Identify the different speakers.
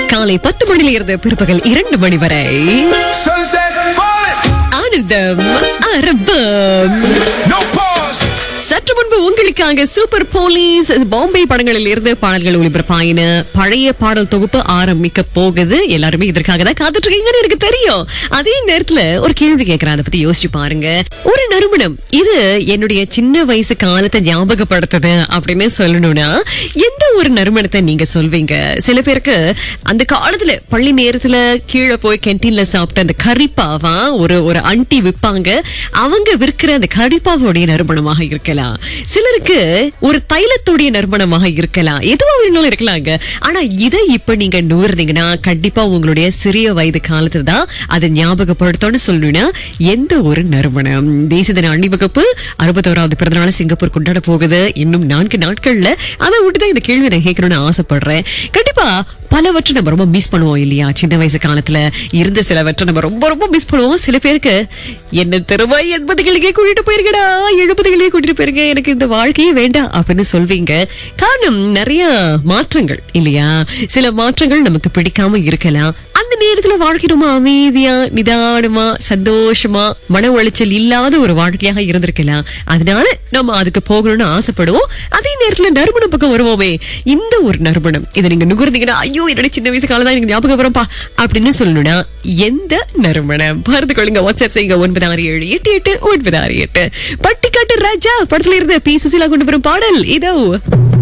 Speaker 1: காலை பத்து மணியில இருந்து பிற்பகல் இரண்டு மணி வரை
Speaker 2: Sunset falling,
Speaker 1: ஆனந்தம் அரபம்
Speaker 2: no pause.
Speaker 1: சற்று முன்பு உங்களுக்காக சூப்பர் போலீஸ் பாம்பே படங்களில் இருந்து பாடல்கள் ஒளிபரப்பாயின பழைய பாடல் தொகுப்பு ஆரம்பிக்க போகுது எல்லாருமே இதற்காக தான் காத்துட்டு இருக்கீங்கன்னு எனக்கு தெரியும் அதே நேரத்துல ஒரு கேள்வி கேட்கிறேன் அதை பத்தி யோசிச்சு பாருங்க ஒரு நறுமணம் இது என்னுடைய சின்ன வயசு காலத்தை ஞாபகப்படுத்துது அப்படின்னு சொல்லணும்னா எந்த ஒரு நறுமணத்தை நீங்க சொல்வீங்க சில பேருக்கு அந்த காலத்துல பள்ளி நேரத்துல கீழே போய் கேன்டீன்ல சாப்பிட்ட அந்த கரிப்பாவா ஒரு ஒரு அண்டி விற்பாங்க அவங்க விற்கிற அந்த கரிப்பாவோடைய நறுமணமாக இருக்கலாம் சிலருக்கு ஒரு தைலத்துடைய நறுமணமாக இருக்கலாம் எதுவா வேணாலும் இருக்கலாங்க ஆனா இதை இப்ப நீங்க நுகர்ந்தீங்கன்னா கண்டிப்பா உங்களுடைய சிறிய வயது காலத்துல தான் அதை ஞாபகப்படுத்தணும்னு சொல்லணும்னா எந்த ஒரு நறுமணம் தேசிய தின அணிவகுப்பு அறுபத்தோராவது பிறந்தநாள் சிங்கப்பூர் கொண்டாட போகுது இன்னும் நான்கு நாட்கள்ல அதை விட்டுதான் இந்த கேள்வி நான் கேட்கணும்னு ஆசைப்படுறேன் கண்டிப்பா பலவற்றை நம்ம ரொம்ப மிஸ் பண்ணுவோம் இல்லையா சின்ன வயசு காலத்துல இருந்த சிலவற்றை நம்ம ரொம்ப ரொம்ப மிஸ் பண்ணுவோம் சில பேருக்கு என்ன திரும்ப எண்பதுகளுக்கே கூட்டிட்டு போயிருக்கடா எழுபதுகளே கூட்டிட்டு போயிருங்க எனக்கு இந்த வாழ்க்கையே வேண்டாம் அப்படின்னு சொல்வீங்க காரணம் நிறைய மாற்றங்கள் இல்லையா சில மாற்றங்கள் நமக்கு பிடிக்காம இருக்கலாம் அந்த நேரத்துல வாழ்க்கை ரொம்ப அமைதியா நிதானமா சந்தோஷமா மன உளைச்சல் இல்லாத ஒரு வாழ்க்கையாக இருந்திருக்கலாம் அதனால நம்ம அதுக்கு போகணும்னு ஆசைப்படுவோம் அதே நேரத்துல நறுமணம் பக்கம் வருவோமே இந்த ஒரு நறுமணம் இதை நீங்க நுகர்ந்தீங்கன்னா ஐயோ என்னோட சின்ன வயசு காலம் தான் எனக்கு ஞாபகம் வரும்பா அப்படின்னு சொல்லணும்னா எந்த நறுமணம் பார்த்து கொள்ளுங்க வாட்ஸ்அப் செய்யுங்க ஒன்பது ஆறு ஏழு எட்டு எட்டு ஒன்பது ஆறு எட்டு பட்டிக்காட்டு ராஜா படத்துல இருந்து பி சுசிலா கொண்டு வரும் பாடல் இதோ